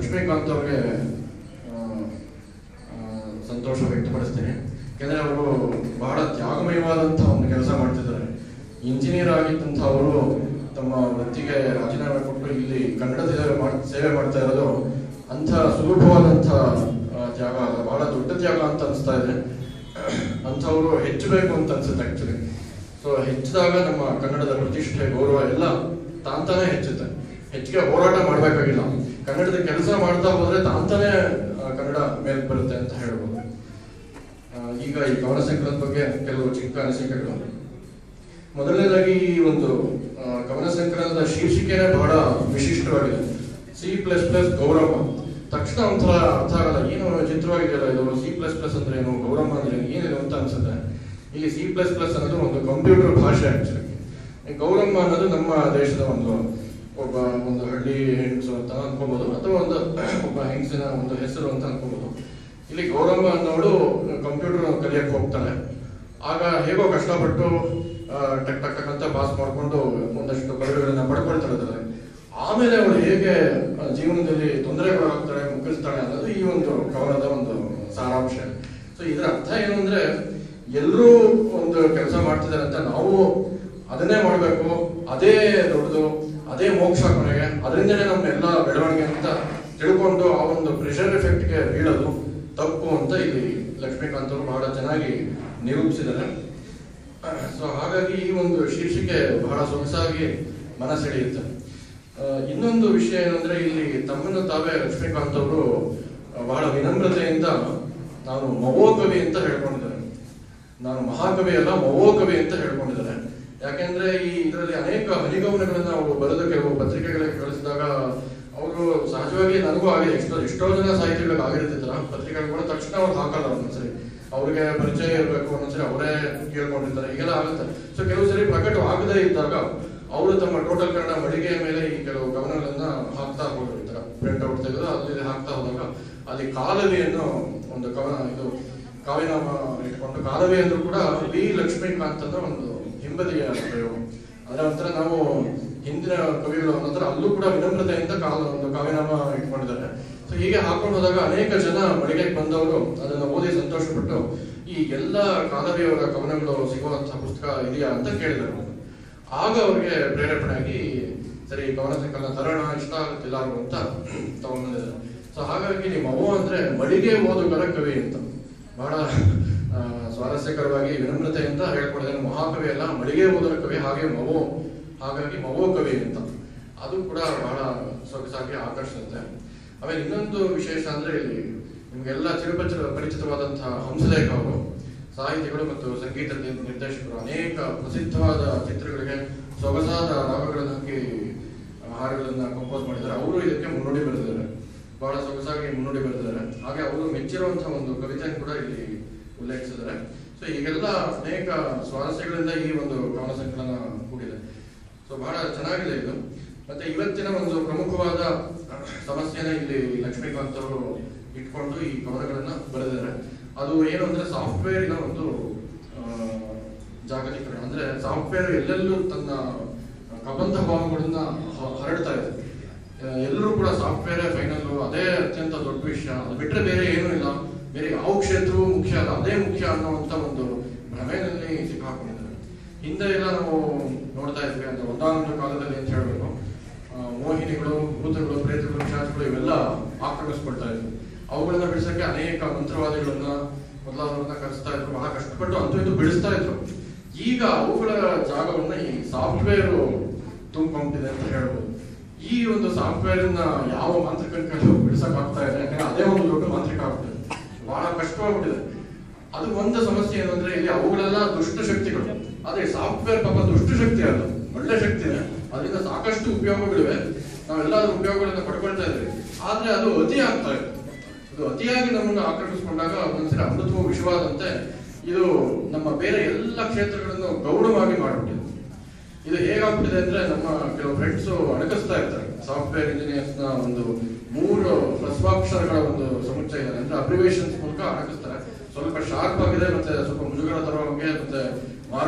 ಲಕ್ಷ್ಮೀಕಾಂತ್ ಅವ್ರಿಗೆ ಆ, ಆ, ಸಂತೋಷ ವ್ಯಕ್ತಪಡಿಸ್ತೀನಿ ಯಾಕಂದ್ರೆ ಅವರು ಬಹಳ ತ್ಯಾಗಮಯವಾದಂತಹ ಒಂದು ಕೆಲಸ ಮಾಡ್ತಿದ್ದಾರೆ ಇಂಜಿನಿಯರ್ ಆಗಿದ್ದಂಥ ಅವರು ತಮ್ಮ ವೃತ್ತಿಗೆ ರಾಜೀನಾಮೆ ಕೊಟ್ಟು ಇಲ್ಲಿ ಕನ್ನಡ ಸೇವೆ ಮಾಡ್- ಸೇವೆ ಮಾಡ್ತಾ ಇರೋದು ಅಂಥ ಸುಲಭವಾದಂಥ ಆ, ತ್ಯಾಗ ಅಲ್ಲ ಬಹಳ ದೊಡ್ಡ ತ್ಯಾಗ ಅಂತ ಅನಿಸ್ತಾ ಇದೆ ಅಂಥವರು ಹೆಚ್ಚಬೇಕು ಅಂತ ಅನ್ಸುತ್ತೆ ಆಕ್ಚುಲಿ ಸೊ ಹೆಚ್ಚಿದಾಗ ನಮ್ಮ ಕನ್ನಡದ ಪ್ರತಿಷ್ಠೆ ಗೌರವ ಎಲ್ಲ ತಾಂತಾನೆ ಹೆಚ್ಚುತ್ತೆ ಹೆಚ್ಚಿಗೆ ಹೋರಾಟ ಮಾಡಬೇಕಾಗಿಲ್ಲ ಕನ್ನಡದ ಕೆಲಸ ಮಾಡ್ತಾ ಹೋದ್ರೆ ತಾಂತಾನೆ ಆ, ಕನ್ನಡ ಮೇಲ್ ಬರುತ್ತೆ ಅಂತ ಹೇಳ್ಬೋದು ಆ, ಈಗ ಈ ಕವನ ಸಂಕಲನದ ಬಗ್ಗೆ ಕೆಲವು ಚಿಕ್ಕ ಅನಿಸಿಕೆಗಳು ಮೊದಲನೇದಾಗಿ ಈ ಒಂದು ಆ, ಕವನ ಸಂಕಲನದ ಶೀರ್ಷಿಕೆನೇ ಬಹಳ ವಿಶಿಷ್ಟವಾಗಿದೆ ಸಿ ಪ್ಲಸ್ ಪ್ಲಸ್ ಗೌರವ ತಕ್ಷಣ ಒಂಥರ ಅರ್ಥ ಆಗಲ್ಲ ಏನು ಚಿತ್ರವಾಗಿದೆಯಲ್ಲ ಇದು ಸಿ ಪ್ಲಸ್ ಪ್ಲಸ್ ಅಂದ್ರೆ ಏನು ಗೌರವ ಅಂದ್ರೆ ಏನು ಏನಿದೆ ಅಂತ ಅನ್ಸುತ್ತೆ ಇಲ್ಲಿ ಸಿ ಪ್ಲಸ್ ಪ್ಲಸ್ ಅನ್ನೋದು ಒಂದು ಕಂಪ್ಯೂಟರ್ ಭಾಷೆ ಆಕ್ಚುಲಿ ಗೌರಮ್ಮ ಅನ್ನೋದು ನಮ್ಮ ದೇಶದ ಒಂದು ಒಬ್ಬ ಒಂದು ಹಳ್ಳಿ ಹೆಂಗಸು ಅಂತ ಅನ್ಕೋಬಹುದು ಅಥವಾ ಒಂದು ಒಬ್ಬ ಹೆಂಗಸಿನ ಒಂದು ಹೆಸರು ಅಂತ ಅನ್ಕೋಬಹುದು ಇಲ್ಲಿ ಗೌರಮ್ಮ ಅನ್ನೋಳು ಕಂಪ್ಯೂಟರ್ ಕಲಿಯಕ್ಕೆ ಹೋಗ್ತಾಳೆ ಆಗ ಹೇಗೋ ಕಷ್ಟಪಟ್ಟು ಆ, ಟಕ್ ಟಕ್ ಟಕ್ ಅಂತ ಪಾಸ್ ಮಾಡ್ಕೊಂಡು ಒಂದಷ್ಟು ಪದವಿಗಳನ್ನ ಪಡ್ಕೊಳ್ತಾಳೆ ಅದ್ರಲ್ಲಿ. ಆಮೇಲೆ ಅವಳು ಹೇಗೆ ಆ, ಜೀವನದಲ್ಲಿ ತೊಂದರೆಗೊಳಗಾಗ್ತಾಳೆ ಮುಗಿಸ್ತಾಳೆ ಅನ್ನೋದು ಈ ಒಂದು ಕವನದ ಒಂದು ಸಾರಾಂಶ ಸೊ ಇದರ ಅರ್ಥ ಏನು ಅಂದ್ರೆ ಎಲ್ಲರೂ ಒಂದು ಕೆಲಸ ಮಾಡ್ತಿದ್ದಾರೆ ಅಂತ ನಾವು ಅದನ್ನೇ ಮಾಡಬೇಕು ಅದೇ ದೊಡ್ಡದು ಅದೇ ಮೋಕ್ಷ ಕೊನೆಗೆ ಅದರಿಂದನೇ ನಮ್ಮ ಎಲ್ಲ ಬೆಳವಣಿಗೆ ಅಂತ ತಿಳ್ಕೊಂಡು ಆ ಒಂದು ಪ್ರೆಷರ್ ಎಫೆಕ್ಟ್ಗೆ ಬೀಳೋದು ತಪ್ಪು ಅಂತ ಇಲ್ಲಿ ಲಕ್ಷ್ಮೀಕಾಂತ್ ಅವರು ಬಹಳ ಚೆನ್ನಾಗಿ ನಿರೂಪಿಸಿದ್ದಾರೆ ಸೊ ಹಾಗಾಗಿ ಈ ಒಂದು ಶೀರ್ಷಿಕೆ ಬಹಳ ಸೊಗಸಾಗಿ ಮನಸೆಳೆಯುತ್ತೆ ಆ, ಇನ್ನೊಂದು ವಿಷಯ ಏನಂದ್ರೆ ಇಲ್ಲಿ ತಮ್ಮನ್ನು ತಾವೇ ಲಕ್ಷ್ಮೀಕಾಂತ್ ಅವರು ಆ, ಬಹಳ ವಿನಮ್ರತೆಯಿಂದ ನಾನು ಮವೋ ಕವಿ ಅಂತ ಹೇಳ್ಕೊಂಡಿದ್ದಾರೆ ನಾನು ಮಹಾಕವಿ ಅಲ್ಲ ಮವೋ ಕವಿ ಅಂತ ಹೇಳ್ಕೊಂಡಿದ್ದಾರೆ ಯಾಕೆಂದ್ರೆ ಈ ಇದರಲ್ಲಿ ಅನೇಕ ಹನಿಗವನಗಳನ್ನ ಅವರು ಬರೆದ ಕೆಲವು ಪತ್ರಿಕೆಗಳಿಗೆ ಕಳಿಸಿದಾಗ ಅವರು ಸಹಜವಾಗಿ ನನಗೂ ಆಗಿದೆ ಎಷ್ಟೋ ಎಷ್ಟೋ ಜನ ಸಾಹಿತಿಗಳಿಗೆ ಆಗಿರ್ತಿದ್ರ ಪತ್ರಿಕೆಗಳು ತಕ್ಷಣ ಅವ್ರು ಹಾಕಲ್ಲ ಒಂದೊಂದ್ಸರಿ ಅವ್ರಿಗೆ ಪರಿಚಯ ಇರಬೇಕು ಒಂದೊಂದ್ಸರಿ ಅವರೇ ಕೇಳ್ಕೊಂಡಿರ್ತಾರೆ ಹೀಗೆಲ್ಲ ಆಗುತ್ತೆ ಸೊ ಕೆಲವು ಸರಿ ಪ್ರಕಟವಾಗದೇ ಇದ್ದಾಗ ಅವರು ತಮ್ಮ ಟೋಟಲ್ ಕನ್ನಡ ಮಳಿಗೆಯ ಮೇಲೆ ಈ ಕೆಲವು ಗಮನಗಳನ್ನ ಹಾಕ್ತಾ ಹೋದ್ರು ಈ ತರ ಪ್ರಿಂಟ್ ಔಟ್ ತೆಗೆದು ಅಲ್ಲಿ ಹಾಕ್ತಾ ಹೋದಾಗ ಅಲ್ಲಿ ಕಾಲವಿಯನ್ನು ಒಂದು ಕವನ ಇದು ಕಾವ್ಯನಾಮ ಇಟ್ಕೊಂಡು ಕಾಲವಿ ಅಂದ್ರೂ ಕೂಡ ವಿ ಲಕ್ಷ್ಮೀಕಾಂತ್ ಅಂತ ಒಂದು ಹಿಂಬದಿಯ ಪ್ರಯೋಗ ಅಂದ್ರೆ ಒಂಥರ ನಾವು ಹಿಂದಿನ ಕವಿಗಳು ನಂತರ ಅಲ್ಲೂ ಕೂಡ ವಿನಮ್ರತೆಯಿಂದ ಕಾಲ ಒಂದು ಕಾವ್ಯನಾಮ ಇಟ್ಕೊಂಡಿದ್ದಾರೆ ಸೊ ಹೀಗೆ ಹಾಕೊಂಡು ಹೋದಾಗ ಅನೇಕ ಜನ ಮಳಿಗೆಗೆ ಬಂದವರು ಅದನ್ನ ಓದಿ ಸಂತೋಷಪಟ್ಟು ಈ ಎಲ್ಲ ಕಾಲವಿಯವರ ಕವನಗಳು ಸಿಗುವಂತಹ ಪುಸ್ತಕ ಇದೆಯಾ ಅಂತ ಕೇಳಿದರು ಆಗ ಅವ್ರಿಗೆ ಪ್ರೇರೇಪಣೆ ಆಗಿ ಸರಿ ಕವನ ಸಂಕಲನ ತರೋಣ ಇಷ್ಟ ಆಗುತ್ತಿಲ್ಲ ಅಂತ ತಗೊಂಡಿದ್ದಾರೆ ಸೊ ಹಾಗಾಗಿ ನಿಮ್ಮ ಅವ್ವ ಅಂದ್ರೆ ಮಳಿಗೆ ಓದುಗರ ಕವಿ ಅಂತ ಬಹಳ ಆ, ಸ್ವಾರಸ್ಯಕರವಾಗಿ ವಿನಮ್ರತೆಯಿಂದ ಹೇಳ್ಕೊಂಡಿದ್ದಾರೆ ಮಹಾಕವಿ ಅಲ್ಲ ಮಳಿಗೆ ಓದುಗರ ಕವಿ ಹಾಗೆ ಮವೋ ಹಾಗಾಗಿ ಮವೋ ಕವಿ ಅಂತ ಅದು ಕೂಡ ಬಹಳ ಸೊಗಸಾಗಿ ಆಕರ್ಷಿಸುತ್ತೆ ಆಮೇಲೆ ಇನ್ನೊಂದು ವಿಶೇಷ ಅಂದ್ರೆ ಇಲ್ಲಿ ನಿಮ್ಗೆಲ್ಲ ಚಿರಪರಿಚಿತ ಪರಿಚಿತವಾದಂತಹ ಹಂಸಲೇಖ ಅವರು ಸಾಹಿತಿಗಳು ಮತ್ತು ಸಂಗೀತ ನಿ- ನಿರ್ದೇಶಕರು ಅನೇಕ ಪ್ರಸಿದ್ಧವಾದ ಚಿತ್ರಗಳಿಗೆ ಸೊಗಸಾದ ರಾಗಗಳನ್ನು ಹಾಕಿ ಆ, ಹಾಡುಗಳನ್ನ ಕಂಪೋಸ್ ಮಾಡಿದ್ದಾರೆ ಅವರು ಇದಕ್ಕೆ ಮುನ್ನುಡಿ ಬರೆದಿದ್ದಾರೆ ಬಹಳ ಸೊಗಸಾಗಿ ಮುನ್ನುಡಿ ಬರೆದಿದ್ದಾರೆ ಹಾಗೆ ಅವರು ಮೆಚ್ಚಿರುವಂತಹ ಒಂದು ಕವಿತೆಯನ್ನು ಕೂಡ ಇಲ್ಲಿ ಉಲ್ಲೇಖಿಸಿದ್ದಾರೆ ಸೊ ಈಗೆಲ್ಲ ಅನೇಕ ಸ್ವಾರಸ್ಯಗಳಿಂದ ಈ ಒಂದು ಕವನ ಸಂಕಲನ ಕೂಡಿದೆ ಸೊ ಬಹಳ ಚೆನ್ನಾಗಿದೆ ಇದು ಮತ್ತೆ ಇವತ್ತಿನ ಒಂದು ಪ್ರಮುಖವಾದ ಸಮಸ್ಯೆನ ಇಲ್ಲಿ ಲಕ್ಷ್ಮೀಕಾಂತ್ ಅವರು ಇಟ್ಕೊಂಡು ಈ ಕವನಗಳನ್ನ ಬರೆದಿದ್ದಾರೆ ಅದು ಏನು ಅಂದ್ರೆ ಸಾಫ್ಟ್ವೇರಿನ ಒಂದು ಆ, ಜಾಗತೀಕರಣ ಅಂದ್ರೆ ಸಾಫ್ಟ್ವೇರ್ ಎಲ್ಲೆಲ್ಲೂ ತನ್ನ ಕಬಂಧ ಭಾವಗಳನ್ನ ಹ- ಹರಡ್ತಾ ಇದೆ ಆ, ಎಲ್ಲರೂ ಕೂಡ ಸಾಫ್ಟ್ವೇರ್ ಫೈನಲ್ ಅದೇ ಅತ್ಯಂತ ದೊಡ್ಡ ವಿಷಯ ಅದು ಬಿಟ್ರೆ ಬೇರೆ ಏನೂ ಇಲ್ಲ ಬೇರೆ ಯಾವ ಕ್ಷೇತ್ರವೂ ಮುಖ್ಯ ಅಲ್ಲ ಅದೇ ಮುಖ್ಯ ಅನ್ನುವಂತ ಒಂದು ಭ್ರಮೆಯಲ್ಲಿ ಸಿಕ್ಕಾಕೊಂಡಿದ್ದಾರೆ ಹಿಂದೆ ಎಲ್ಲ ನಾವು ನೋಡ್ತಾ ಇದ್ವಿ ಅಂದ್ರೆ ಒಂದಾನೊಂದು ಕಾಲದಲ್ಲಿ ಅಂತ ಹೇಳ್ಬೇಕು ಆ, ಮೋಹಿನಿಗಳು ಭೂತಗಳು ಪ್ರೇತಗಳು ಪಿಶಾಚಗಳು ಇವೆಲ್ಲ ಆಕ್ರಮಿಸ್ಕೊಳ್ತಾ ಇದ್ವು ಅವುಗಳನ್ನ ಬಿಡಿಸಕ್ಕೆ ಅನೇಕ ಮಂತ್ರವಾದಿಗಳನ್ನ ಮೊದಲಾದವರನ್ನ ಕರೆಸ್ತಾ ಇದ್ರು ಬಹಳ ಕಷ್ಟಪಟ್ಟು ಅಂತೂ ಇದು ಬಿಡಿಸ್ತಾ ಇದ್ರು ಈಗ ಅವುಗಳ ಜಾಗವನ್ನ ಈ ಸಾಫ್ಟ್ವೇರ್ ತುಂಬಿಕೊಂಡಿದೆ ಅಂತ ಹೇಳ್ಬೋದು ಈ ಒಂದು ಸಾಫ್ಟ್ವೇರ್ ಅನ್ನ ಯಾವ ಮಾಂತ್ರಿಕನ ಕೈಲೂ ಬಿಡಿಸಕ್ ಆಗ್ತಾ ಇದೆ ಯಾಕಂದ್ರೆ ಅದೇ ಒಂದು ದೊಡ್ಡ ಮಾಂತ್ರಿಕ ಆಗ್ಬಿಟ್ಟಿದೆ ಬಹಳ ಕಷ್ಟವಾಗ್ಬಿಟ್ಟಿದೆ ಅದು ಒಂದು ಸಮಸ್ಯೆ ಏನು ಅಂದ್ರೆ ಇಲ್ಲಿ ಅವುಗಳೆಲ್ಲ ದುಷ್ಟ ಶಕ್ತಿಗಳು ಆದ್ರೆ ಸಾಫ್ಟ್ವೇರ್ ಪಾಪ ದುಷ್ಟ ಶಕ್ತಿ ಅಲ್ಲ ಒಳ್ಳೆ ಶಕ್ತಿನೇ ಅದರಿಂದ ಸಾಕಷ್ಟು ಉಪಯೋಗಗಳಿವೆ ನಾವೆಲ್ಲ ಅದ್ರ ಉಪಯೋಗಗಳನ್ನ ಪಡ್ಕೊಳ್ತಾ ಇದ್ವಿ ಆದ್ರೆ ಅದು ಅತಿ ಆಗ್ತಾ ಇದೆ ಇದು ಅತಿಯಾಗಿ ನಮ್ಮನ್ನು ಆಕರ್ಷಿಸಿಕೊಂಡಾಗ ಒಂದ್ಸರಿ ಅಮೃತವೂ ವಿಷವಾದಂತೆ ಇದು ನಮ್ಮ ಬೇರೆ ಎಲ್ಲ ಕ್ಷೇತ್ರಗಳನ್ನು ಗೌಣವಾಗಿ ಮಾಡಿಬಿಟ್ಟಿದೆ ಇದು ಹೇಗಾಗ್ಬಿಟ್ಟಿದೆ ಅಂದ್ರೆ ನಮ್ಮ ಕೆಲವು ಫ್ರೆಂಡ್ಸ್ ಅಣಕಿಸ್ತಾ ಇರ್ತಾರೆ ಸಾಫ್ಟ್ವೇರ್ ಇಂಜಿನಿಯರ್ಸ್ ನ ಒಂದು ಮೂರು ಹ್ರಸ್ವಾಕ್ಷರಗಳ ಒಂದು ಸಮುಚ್ಚಯ ಇದೆ ಅಂದ್ರೆ ಅಬ್ರಿವೇಶನ್ಸ್ ಮೂಲಕ ಅಣಕಿಸ್ತಾರೆ ಸ್ವಲ್ಪ ಶಾರ್ಪ್ ಆಗಿದೆ ಮತ್ತೆ ಸ್ವಲ್ಪ ಮುಜುಗರ ತರುವಂಗೆ ಮತ್ತೆ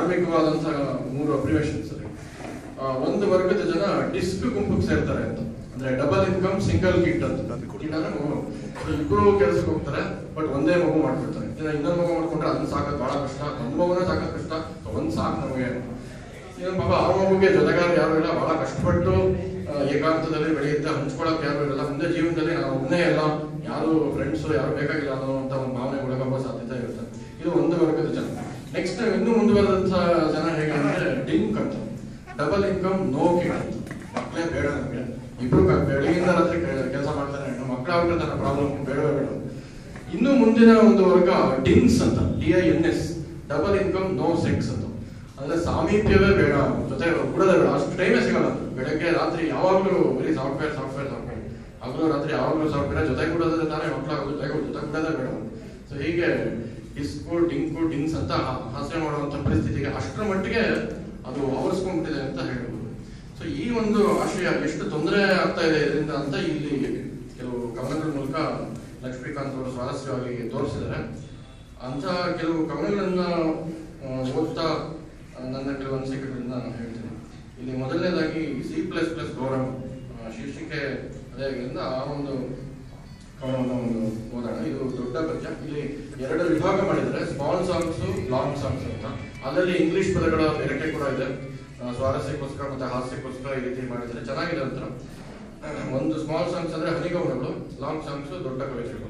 ಮಾರ್ಮಿಕವಾದಂತಹ ಮೂರು ಅಬ್ರಿವೇಶನ್ಸ್ ಒಂದು ವರ್ಗದ ಜನ ಡಿಸ್ಕ್ ಗುಂಪಿಗೆ ಸೇರ್ತಾರೆ ಅಂತ ಅಂದ್ರೆ ಡಬಲ್ ಇನ್ಕಮ್ ಸಿಂಗಲ್ ಕಿಟ್ ಅಂತ ಕಿಟ್ ಅಂದ್ರೆ ಮಗು So ಇಬ್ರು ಕೆಲಸಕ್ಕೆ ಹೋಗ್ತಾರೆ ಬಟ್ ಒಂದೇ ಮಗು ಮಾಡ್ಕೊಳ್ತಾರೆ ಇನ್ನ ಇನ್ನೊಂದು ಮಗು ಮಾಡ್ಕೊಂಡ್ರೆ ಅದನ್ನ ಸಾಕೋದು ಬಹಳ ಕಷ್ಟ ಒಂದು ಮಗುನ ಸಾಕೋದು ಕಷ್ಟ So ಒಂದ್ ಸಾಕು ನಮಗೆ ಇನ್ನು ಪಾಪ ಆ ಮಗುಗೆ ಜೊತೆಗಾರ ಯಾರು ಇಲ್ಲ ಬಹಳ ಕಷ್ಟಪಟ್ಟು ಆ, ಏಕಾಂತದಲ್ಲಿ ಬೆಳೆಯುತ್ತೆ ಹಂಚ್ಕೊಳಕ್ ಯಾರು ಇರಲ್ಲ ಮುಂದೆ ಜೀವನದಲ್ಲಿ ನಾವು ಒಬ್ಬನೇ ಎಲ್ಲ ಯಾರು ಫ್ರೆಂಡ್ಸ್ ಯಾರು ಬೇಕಾಗಿಲ್ಲ ಅನ್ನೋ ಅಂತ ಒಂದು ಭಾವನೆ ಒಳಗಬ್ಬ ಸಾಧ್ಯತೆ ಇರುತ್ತೆ ಇದು ಒಂದು ವರ್ಗದ ಜನ ನೆಕ್ಸ್ಟ್ ಇನ್ನು ಮುಂದುವರೆದಂತ ಜನ ಹೇಗೆ ಅಂದ್ರೆ ಡಿಂಕ್ ಅಂತ ಡಬಲ್ ಇನ್ಕಮ್ ನೋ ಕಿಡ್ ಅಂತ ಮಕ್ಕಳೇ ಬೇಡ ನಮಗೆ ಇಬ್ರು ಕ- ಬೆಳಗಿಂದ ರಾತ್ರಿ ಕೆಲಸ ಮಾಡ್ತಾರೆ ನಮ್ಮ ಮಕ್ಕಳ ಆಗ್ಬಿಟ್ಟಿರ್ತಾರೆ ಪ್ರಾಬ್ಲಮ್ ಬೇಡವೇ ಬೇಡ ಇನ್ನು ಮುಂದಿನ ಒಂದು ವರ್ಗ ಡಿಂಗ್ಸ್ ಅಂತ D I N S double income no sex ಅಂತ ಅಂದ್ರೆ ಸಾಮೀಪ್ಯವೇ ಬೇಡ ಜೊತೆ ಕೂಡಲೇ ಬೇಡ ಅಷ್ಟು ಟೈಮೇ ಸಿಗಲ್ಲ ಬೆಳಗ್ಗೆ ರಾತ್ರಿ ಯಾವಾಗಲೂ ಬರೀ ಸಾಫ್ಟ್ವೇರ್ ಸಾಫ್ಟ್ವೇರ್ ಸಾಫ್ಟ್ವೇರ್ ಹಗಲು ರಾತ್ರಿ ಯಾವಾಗಲೂ ಸಾಫ್ಟ್ವೇರ್ ಜೊತೆ ಕೂಡೋದ್ರೆ ತಾನೇ ಮಕ್ಕಳು ಜೊತೆ ಜೊತೆ ಕೂಡೋದೇ ಬೇಡ ಸೊ ಹೀಗೆ ಡಿಸ್ಕೋ ಡಿಂಕು ಡಿಂಗ್ಸ್ ಅಂತ ಹಾ- ಹಾಸ್ಯ ಮಾಡುವಂತ ಪರಿಸ್ಥಿತಿಗೆ ಅಷ್ಟರ ಮಟ್ಟಿಗೆ ಅದು ಆವರಿಸ್ಕೊಂಡ್ಬಿಟ್ಟಿದೆ ಅಂತ ಹೇಳ್ಬೋದು ಸೊ ಈ ಒಂದು ಆಶಯ ಎಷ್ಟು ತೊಂದರೆ ಆಗ್ತಾ ಇದೆ ಇದರಿಂದ ಅಂತ ಇಲ್ಲಿ ಕೆಲವು ಕವನಗಳ ಮೂಲಕ ಲಕ್ಷ್ಮೀಕಾಂತ್ ಅವರು ಸ್ವಾರಸ್ಯವಾಗಿ ತೋರಿಸಿದ್ದಾರೆ ಅಂತ ಕೆಲವು ಕವನಗಳನ್ನ ಆ, ಓದ್ತಾ ಆ, ನನ್ನ ಕೆಲವು ಅನಿಸಿಕೆಗಳನ್ನ ನಾನು ಹೇಳ್ತೀನಿ ಇಲ್ಲಿ ಮೊದಲನೇದಾಗಿ ಸಿ ಪ್ಲಸ್ ಪ್ಲಸ್ ಗೌರವ ಆ, ಶೀರ್ಷಿಕೆ ಅದೇ ಆಗಿದ್ದರಿಂದ ಆ ಒಂದು ಕವನವನ್ನು ಒಂದು ಓದೋಣ ಇದು ದೊಡ್ಡ ಪದ್ಯ ಇಲ್ಲಿ ಎರಡು ವಿಭಾಗ ಮಾಡಿದ್ದಾರೆ ಸ್ಮಾಲ್ ಸಾಂಗ್ಸ್ ಲಾಂಗ್ ಸಾಂಗ್ಸ್ ಅಂತ ಅದರಲ್ಲಿ ಇಂಗ್ಲಿಷ್ ಪದಗಳ ಬೆರಕೆ ಕೂಡ ಇದೆ ಆ, ಸ್ವಾರಸ್ಯಕ್ಕೋಸ್ಕರ ಮತ್ತೆ ಹಾಸ್ಯಕ್ಕೋಸ್ಕರ ಈ ರೀತಿ ಮಾಡಿದ್ದಾರೆ ಚೆನ್ನಾಗಿದೆ ಅಂತ ಒಂದು ಸ್ಮಾಲ್ ಸಾಂಗ್ಸ್ ಅಂದ್ರೆ ಹನಿಗೌನಗಳು ಲಾಂಗ್ ಸಾಂಗ್ಸ್ ದೊಡ್ಡ ಕವಿತೆಗಳು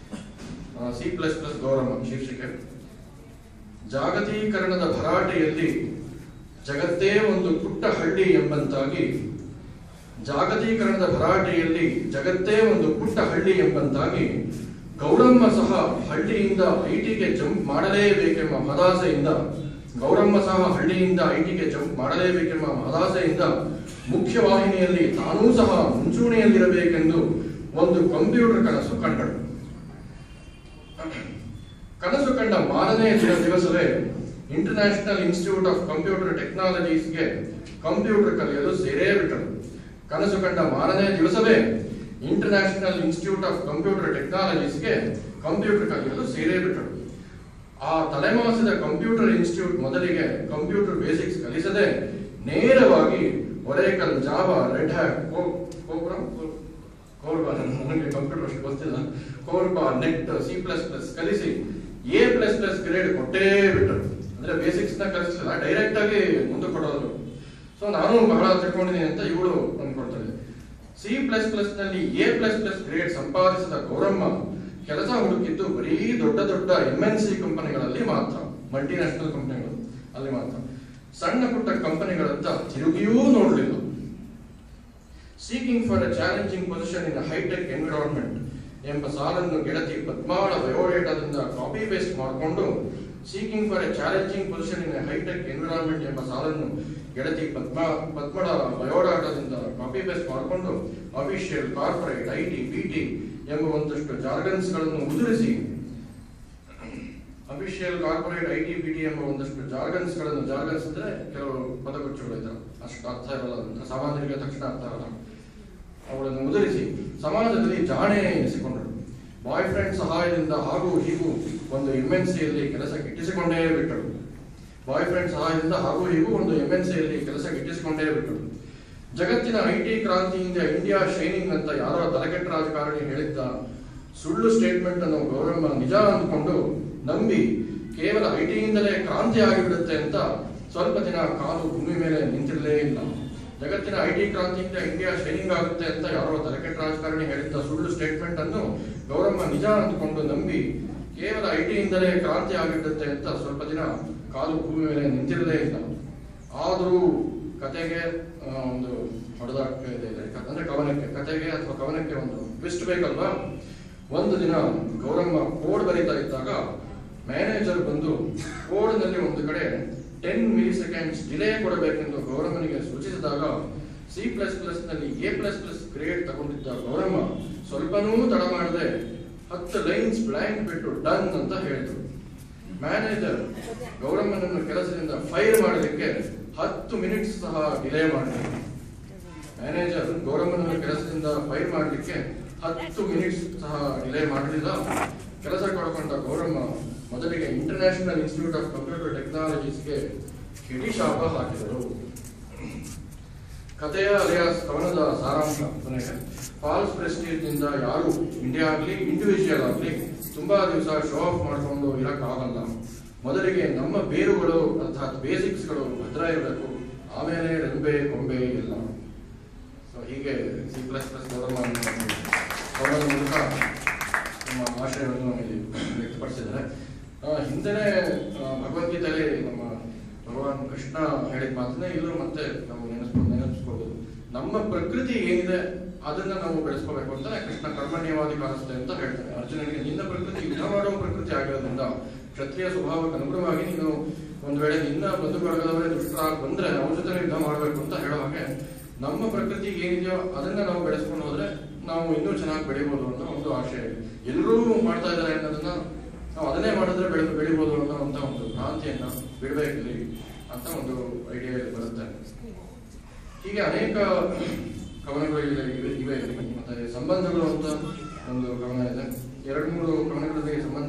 ಸಿ ಪ್ಲಸ್ ಪ್ಲಸ್ ಗೌರವ ಶೀರ್ಷಿಕೆ ಜಾಗತೀಕರಣದ ಭರಾಟೆಯಲ್ಲಿ ಜಗತ್ತೇ ಒಂದು ಪುಟ್ಟ ಹಳ್ಳಿ ಎಂಬಂತಾಗಿ ಜಾಗತೀಕರಣದ ಭರಾಟೆಯಲ್ಲಿ ಜಗತ್ತೇ ಒಂದು ಪುಟ್ಟ ಹಳ್ಳಿ ಎಂಬಂತಾಗಿ ಗೌರಮ್ಮ ಸಹ ಹಳ್ಳಿಯಿಂದ ಐಟಿಗೆ ಜಂಪ್ ಮಾಡಲೇಬೇಕೆಂಬ ಮದಾಸೆಯಿಂದ ಗೌರಮ್ಮ ಸಹ ಹಳ್ಳಿಯಿಂದ ಐಟಿಗೆ ಜಂಪ್ ಮಾಡಲೇಬೇಕೆಂಬ ಮದಾಸೆಯಿಂದ ಮುಖ್ಯವಾಹಿನಿಯಲ್ಲಿ ತಾನೂ ಸಹ ಮುಂಚೂಣಿಯಲ್ಲಿರಬೇಕೆಂದು ಒಂದು ಕಂಪ್ಯೂಟರ್ ಕನಸು ಕಂಡಳು ಕನಸು ಕಂಡ ಮಾರನೇ ದಿನ ದಿವಸವೇ ಇಂಟರ್ನ್ಯಾಷನಲ್ ಇನ್ಸ್ಟಿಟ್ಯೂಟ್ ಆಫ್ ಕಂಪ್ಯೂಟರ್ ಟೆಕ್ನಾಲಜೀಸ್ಗೆ ಕಂಪ್ಯೂಟರ್ ಕಲಿಯಲು ಸೇರೇ ಬಿಟ್ಟಳು ಕನಸು ಕಂಡ ಮಾರನೇ ದಿವಸವೇ ಇಂಟರ್ನ್ಯಾಷನಲ್ ಇನ್ಸ್ಟಿಟ್ಯೂಟ್ ಆಫ್ ಕಂಪ್ಯೂಟರ್ ಟೆಕ್ನಾಲಜೀಸ್ಗೆ ಕಂಪ್ಯೂಟರ್ ಕಲಿಯಲು ಸೇರೇ ಬಿಟ್ಟಳು ಆ ತಲೆಮಾಸಿದ ಕಂಪ್ಯೂಟರ್ ಇನ್ಸ್ಟಿಟ್ಯೂಟ್ ಮೊದಲಿಗೆ ಕಂಪ್ಯೂಟರ್ ಬೇಸಿಕ್ಸ್ ಕಲಿಸದೆ ನೇರವಾಗಿ ಒರೇಕಲ್ ಜಾವ ರೆಡ್ ಹ್ಯಾಟ್ ಕೋಬ್ರಾ ಕೋರ್ಬಾ ನನಗೆ ಕಂಪ್ಯೂಟರ್ ಅಷ್ಟು ಗೊತ್ತಿಲ್ಲ CORBA net C plus plus ಕಲಿಸಿ ಎ ಪ್ಲಸ್ ಪ್ಲಸ್ ಗ್ರೇಡ್ ಕೊಟ್ಟೇ ಬಿಟ್ಟರು ಅಂದ್ರೆ ಬೇಸಿಕ್ಸ್ ನ ಕಲಿಸಲಿಲ್ಲ ಡೈರೆಕ್ಟ್ ಆಗಿ ಮುಂದೆ ಕೊಡೋದು ಸೊ ನಾನು ಬಹಳ ತಿಳ್ಕೊಂಡಿದ್ದೀನಿ ಅಂತ ಇವಳು ಅಂದ್ಕೊಳ್ತಾರೆ ಸಿ ಪ್ಲಸ್ ಪ್ಲಸ್ ನಲ್ಲಿ ಎ ಪ್ಲಸ್ ಪ್ಲಸ್ ಗ್ರೇಡ್ ಸಂಪಾದಿಸಿದ ಗೌರಮ್ಮ ಕೆಲಸ ಹುಡುಕಿದ್ದು ಬರೀ ದೊಡ್ಡ ದೊಡ್ಡ ಎಂ ಎನ್ ಸಿ ಕಂಪನಿಗಳಲ್ಲಿ ಮಾತ್ರ ಮಲ್ಟಿನ್ಯಾಷನಲ್ ಕಂಪನಿಗಳು ಅಲ್ಲಿ ಮಾತ್ರ ಸಣ್ಣ ಪುಟ್ಟ ಕಂಪನಿಗಳಂತ ತಿರುಗಿಯೂ ನೋಡಲಿಲ್ಲ seeking for a challenging position in hi tech environment ಎಂಬ ಸಾಲನ್ನು ಗೆಳತಿ ಪದ್ಮಾಳ ಬಯೋಡೇಟಾದಿಂದ ಕಾಪಿ ಪೇಸ್ಟ್ ಮಾಡಿಕೊಂಡು seeking for a challenging position in hi tech environment ಎಂಬ ಸಾಲನ್ನು ಗೆಳತಿ ಪದ್ಮಾ ಪದ್ಮಳ ಬಯೋಡಾಟಾದಿಂದ ಕಾಪಿ ಪೇಸ್ಟ್ ಮಾಡಿಕೊಂಡು official corporate I T B T ಎಂಬ ಒಂದಷ್ಟು ಜಾರ್ಗನ್ಸ್ಗಳನ್ನು ಉದುರಿಸಿ official corporate I T B T ಎಂಬ ಒಂದಷ್ಟು ಜಾರ್ಗನ್ಸ್ಗಳನ್ನು ಜಾರ್ಗನ್ಸ್ ಅಂದ್ರೆ ಕೆಲವು ಪದಗುಚ್ಚಗಳು ಇದ್ದಾವೆ ಅಷ್ಟು ಅರ್ಥ ಇರಲ್ಲ ಅಂತ ಸಾಮಾನ್ಯರಿಗೆ ತಕ್ಷಣ ಅರ್ಥ ಆಗಲ್ಲ ಅವುಗಳನ್ನು ಉದರಿಸಿ ಸಮಾಜದಲ್ಲಿ ಜಾಣೆ ಎನಿಸಿಕೊಂಡರು ಬಾಯ್ ಫ್ರೆಂಡ್ ಸಹಾಯದಿಂದ ಹಾಗೂ ಹೀಗೂ ಒಂದು ಎಂ ಎನ್ ಸಿಯಲ್ಲಿ ಕೆಲಸಕ್ಕೆ ಇಟ್ಟಿಸಿಕೊಂಡೇ ಬಿಟ್ಟರು ಬಾಯ್ ಫ್ರೆಂಡ್ ಸಹಾಯದಿಂದ ಹಾಗೂ ಹೀಗೂ ಒಂದು ಎಂ ಎನ್ ಸಿಯಲ್ಲಿ ಕೆಲಸಕ್ಕೆ ಇಟ್ಟಿಸಿಕೊಂಡೇ ಬಿಟ್ಟರು ಜಗತ್ತಿನ ಐ ಟಿ ಕ್ರಾಂತಿಯಿಂದ ಇಂಡಿಯಾ ಶೈನಿಂಗ್ ಅಂತ ಯಾರೋ ತಲೆಕೆಟ್ಟ ರಾಜಕಾರಣಿ ಹೇಳಿದ್ದ ಸುಳ್ಳು ಸ್ಟೇಟ್ಮೆಂಟ್ ಅನ್ನು ಗೌರಮ್ಮ ನಿಜ ಅಂದ್ಕೊಂಡು ನಂಬಿ ಕೇವಲ ಐ ಟಿಯಿಂದಲೇ ಕ್ರಾಂತಿ ಆಗಿಬಿಡುತ್ತೆ ಅಂತ ಸ್ವಲ್ಪ ದಿನ ಕಾಲು ಭೂಮಿ ಮೇಲೆ ನಿಂತಿರಲೇ ಇಲ್ಲ ಜಗತ್ತಿನ ಐ ಟಿ ಕ್ರಾಂತಿಯಿಂದ ಇಂಡಿಯಾ ಶೈನಿಂಗ್ ಆಗುತ್ತೆ ಅಂತ ಯಾರೋ ತಲೆಕೆಟ್ಟ ರಾಜಕಾರಣಿ ಹೇಳಿದ್ದ ಸುಳ್ಳು ಸ್ಟೇಟ್ಮೆಂಟ್ ಅನ್ನು ಗೌರಮ್ಮ ನಿಜ ಅಂದ್ಕೊಂಡು ನಂಬಿ ಕೇವಲ ಐ ಟಿಯಿಂದಲೇ ಕ್ರಾಂತಿ ಆಗಿಬಿಡುತ್ತೆ ಅಂತ ಸ್ವಲ್ಪ ದಿನ ಕಾಲು ಭೂಮಿ ಮೇಲೆ ನಿಂತಿರಲೇ ಇಲ್ಲ ಆದರೂ ಕತೆಗೆ ಆ, ಒಂದು ಹೊಡೆದಾಟ ಇದೆ ಇದೆ. ಕ- ಅಂದ್ರೆ ಕವನಕ್ಕೆ ಕತೆಗೆ ಅಥವಾ ಕವನಕ್ಕೆ ಒಂದು ಟ್ವಿಸ್ಟ್ ಬೇಕಲ್ವಾ ಒಂದು ದಿನ ಗೌರಮ್ಮ ಕೋಡ್ ಬರೀತಾ ಇದ್ದಾಗ ಮ್ಯಾನೇಜರ್ ಬಂದು ಕೋಡ್ನಲ್ಲಿ ಒಂದು ಕಡೆ ಟೆನ್ ಮಿಲಿ ಸೆಕೆಂಡ್ಸ್ ಡಿಲೇ ಕೊಡಬೇಕೆಂದು ಗೌರಮ್ಮನಿಗೆ ಸೂಚಿಸಿದಾಗ ಸಿ ಪ್ಲಸ್ ಪ್ಲಸ್ ನಲ್ಲಿ ಎ ಪ್ಲಸ್ ಪ್ಲಸ್ ಗ್ರೇಡ್ ತಗೊಂಡಿದ್ದ ಗೌರಮ್ಮ ಸ್ವಲ್ಪನೂ ತಡ ಮಾಡದೆ ಹತ್ತು ಲೈನ್ಸ್ ಬ್ಲ್ಯಾಂಕ್ ಬಿಟ್ಟು ಡನ್ ಅಂತ ಹೇಳಿದ್ರು ಮ್ಯಾನೇಜರ್ ಗೌರಮ್ಮನನ್ನು ಕೆಲಸದಿಂದ ಫೈರ್ ಮಾಡಲಿಕ್ಕೆ ಹತ್ತು ಮಿನಿಟ್ಸ್ ಸಹ ಡಿಲೇ ಮಾಡಿದ್ರು ಮ್ಯಾನೇಜರ್ ಗೌರಮ್ಮನನ್ನು ಕೆಲಸದಿಂದ ಫೈರ್ ಮಾಡಲಿಕ್ಕೆ ಹತ್ತು ಮಿನಿಟ್ಸ್ ಸಹ ಡಿಲೇ ಮಾಡಲಿಲ್ಲ ಕೆಲಸ ಕೊಡಕೊಂಡ ಗೌರಮ್ಮ ಮೊದಲಿಗೆ ಇಂಟರ್ನ್ಯಾಷನಲ್ ಇನ್ಸ್ಟಿಟ್ಯೂಟ್ ಆಫ್ ಕಂಪ್ಯೂಟರ್ ಟೆಕ್ನಾಲಜೀಸ್ಗೆ ಕಿಡಿ ಶಾಪ ಹಾಕಿದರು ಕಥೆಯ ಅಲೆಯ ಕವನದ ಸಾರಾಂಶ ಕೊನೆಗೆ ಫಾಲ್ಸ್ ಪ್ರೆಸ್ಟೀಜ್ನಿಂದ ಯಾರು ಇಂಡಿಯಾ ಆಗಲಿ ಇಂಡಿವಿಜುವಲ್ ಆಗಲಿ ತುಂಬಾ ದಿವಸ ಶೋ ಆಫ್ ಮಾಡಿಕೊಂಡು ಇರೋಕ್ಕಾಗಲ್ಲ ಮೊದಲಿಗೆ ನಮ್ಮ ಬೇರುಗಳು ಅರ್ಥಾತ್ ಬೇಸಿಕ್ಸ್ಗಳು ಭದ್ರ ಇರಬೇಕು ಆಮೇಲೆ ರೆಂಬೆ ಕೊಂಬೆ ಎಲ್ಲ ಸೊ ಹೀಗೆ ಸಿ ಪ್ಲಸ್ ಪ್ಲಸ್ ಕವನದ ಮೂಲಕ ನಮ್ಮ ಆಶಯವನ್ನು ಇಲ್ಲಿ ವ್ಯಕ್ತಪಡಿಸಿದ್ದಾರೆ ಆ, ಹಿಂದೆನೇ ಆ, ಭಗವದ್ಗೀತೆಯಲ್ಲಿ ನಮ್ಮ ಭಗವಾನ್ ಕೃಷ್ಣ ಹೇಳಿದ ಮಾತನ್ನ ಇಲ್ಲೂ ಮತ್ತೆ ನಾವು ನೆನೆಸ್ಕೊಂಡು ನೆನೆಸ್ಕೋಬಹುದು ನಮ್ಮ ಪ್ರಕೃತಿ ಏನಿದೆ ಅದನ್ನ ನಾವು ಬೆಳೆಸ್ಕೋಬೇಕು ಅಂತ ಕೃಷ್ಣ ಕರ್ಮಣ್ಯವಾದಿ ಕಾಣಿಸುತ್ತೆ ಅಂತ ಹೇಳ್ತಾನೆ ಅರ್ಜುನನಿಗೆ ನಿನ್ನ ಪ್ರಕೃತಿ ಯುದ್ಧ ಮಾಡುವ ಪ್ರಕೃತಿ ಆಗಿರೋದ್ರಿಂದ ಕ್ಷತ್ರಿಯ ಸ್ವಭಾವಕ್ಕೆ ಅನುಗುಣವಾಗಿ ನೀನು ಒಂದ್ ವೇಳೆ ನಿನ್ನ ಬಂಧು ಬಳಗದವರೇ ದುಷ್ಟರಾಗಿ ಬಂದ್ರೆ ಅವ್ರ ಜೊತೆ ಯುದ್ಧ ಮಾಡಬೇಕು ಅಂತ ಹೇಳೋ ಹಾಗೆ ನಮ್ಮ ಪ್ರಕೃತಿ ಏನಿದೆಯೋ ಅದನ್ನ ನಾವು ಬೆಳೆಸ್ಕೊಂಡು ಹೋದ್ರೆ ನಾವು ಇನ್ನೂ ಚೆನ್ನಾಗಿ ಬೆಳಿಬೋದು ಅನ್ನೋ ಒಂದು ಆಶಯ ಇದೆ ಎಲ್ಲರೂ ಮಾಡ್ತಾ ಇದ್ದಾರೆ ಅನ್ನೋದನ್ನ ನಾವು ಅದನ್ನೇ ಮಾಡಿದ್ರೆ ಬೆಳೆ ಬೆಳಿಬೋದು ಅನ್ನೋ ಅಂತ ಒಂದು ಭ್ರಾಂತಿಯನ್ನ ಬಿಡಬೇಕಿಲ್ಲಿ ಅಂತ ಒಂದು ಐಡಿಯಾ ಬರುತ್ತೆ ಹೀಗೆ ಅನೇಕ ಕವನಗಳು ಇವೆ ಇವೆ ಇವೆ. ಮತ್ತೆ ಸಂಬಂಧಗಳು ಅಂತ ಒಂದು ಕವನ ಇದೆ ಎರಡು ಮೂರು ಕವನಗಳಲ್ಲಿ ಸಂಬಂಧ